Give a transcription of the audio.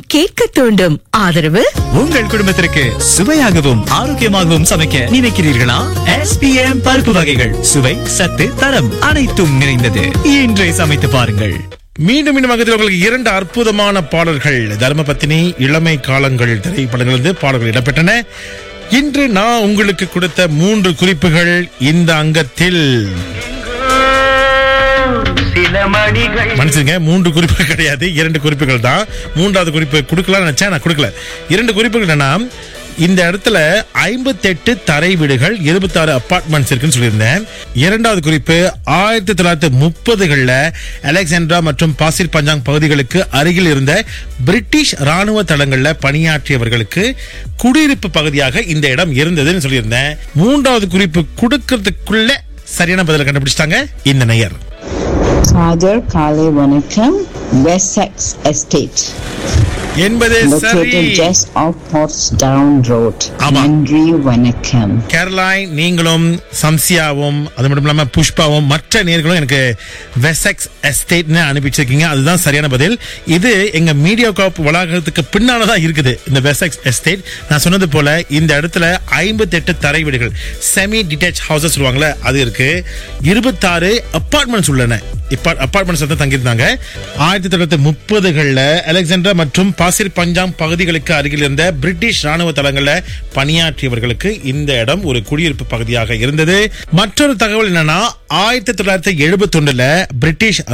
கேட்க தூண்டும் ஆதரவு உங்கள் குடும்பத்திற்கு சுவையாகவும் ஆரோக்கியமாகவும் சமைக்க நினைக்கிறீர்களா எஸ்பிஎம் பருப்பு வகைகள் சுவை சத்து தரம் அனைத்தும் நிறைந்தது இன்றே சமைத்து பாருங்கள் மீண்டும் மீண்டும் அகத்தில் உங்களுக்கு இரண்டு அற்புதமான பாடல்கள் தர்மபத்தினி இளமை காலங்கள் திரைப்படங்களிலிருந்து பாடல்கள் இடம்பெற்றன இன்று நான் உங்களுக்கு கொடுத்த மூன்று குறிப்புகள் இந்த அங்கத்தில் மனுஷங்க மூன்று குறிப்புகள் கிடையாது இரண்டு குறிப்புகள் தான் மூன்றாவது குறிப்பு கொடுக்கலாம் நினைச்சேன் நான் கொடுக்கல இரண்டு குறிப்புகள் என்னன்னா இந்த இடத்துல ஐம்பத்தெட்டு தரை வீடுகள் இருபத்தாறு அபார்ட்மெண்ட்ஸ் இருக்குன்னு சொல்லியிருந்தேன் இரண்டாவது குறிப்பு ஆயிரத்தி தொள்ளாயிரத்தி முப்பதுகளில் அலெக்சாண்ட்ரா மற்றும் பாசிர் பஞ்சாங் பகுதிகளுக்கு அருகில் இருந்த பிரிட்டிஷ் ராணுவ தளங்கள்ல பணியாற்றியவர்களுக்கு குடியிருப்பு பகுதியாக இந்த இடம் இருந்ததுன்னு சொல்லியிருந்தேன் மூன்றாவது குறிப்பு கொடுக்கறதுக்குள்ள சரியான பதில கண்டுபிடிச்சிட்டாங்க இந்த நேயர் Father Kale Vanakam, Wessex Estate, என்பது சரி located just off Portsdown Road, ஆமா. Nandri Vanakam. கேரளாய் நீங்களும் சம்சியாவும் அது மட்டும் இல்லாம புஷ்பாவும் மற்ற நேர்களும் எனக்கு வெசெக்ஸ் எஸ்டேட்னு அனுப்பிச்சிருக்கீங்க அதுதான் சரியான பதில் இது எங்க மீடியா காப் வளாகத்துக்கு பின்னாலதான் இருக்குது இந்த வெசெக்ஸ் எஸ்டேட் நான் சொன்னது போல இந்த இடத்துல ஐம்பத்தி எட்டு தரை வீடுகள் செமி டிட்டாச் ஹவுசஸ் சொல்லுவாங்கல்ல அது இருக்கு இருபத்தாறு அப்பார்ட்மெண்ட்ஸ் உள்ளன அப்பார்ட்மெண்ட்ஸ் தான் தங்கியிருந்தாங்க ஆயிரத்தி தொள்ளாயிரத்தி முப்பதுகள்ல அலெக்சாண்டரா மற்றும் பாசிர் பஞ்சாங் பகுதிகளுக்கு அருகில் இருந்த பிரிட்டிஷ் ராணுவ தளங்கள்ல பணியாற்றியவர்களுக்கு இந்த இடம் ஒரு குடியிருப்பு பகுதியாக இருந்தது மற்றொரு தகவல் என்னன்னா ஆயிரத்தி தொள்ளாயிரத்தி எழுபத்தி ஒண்ணுல பிரிட்டிஷ்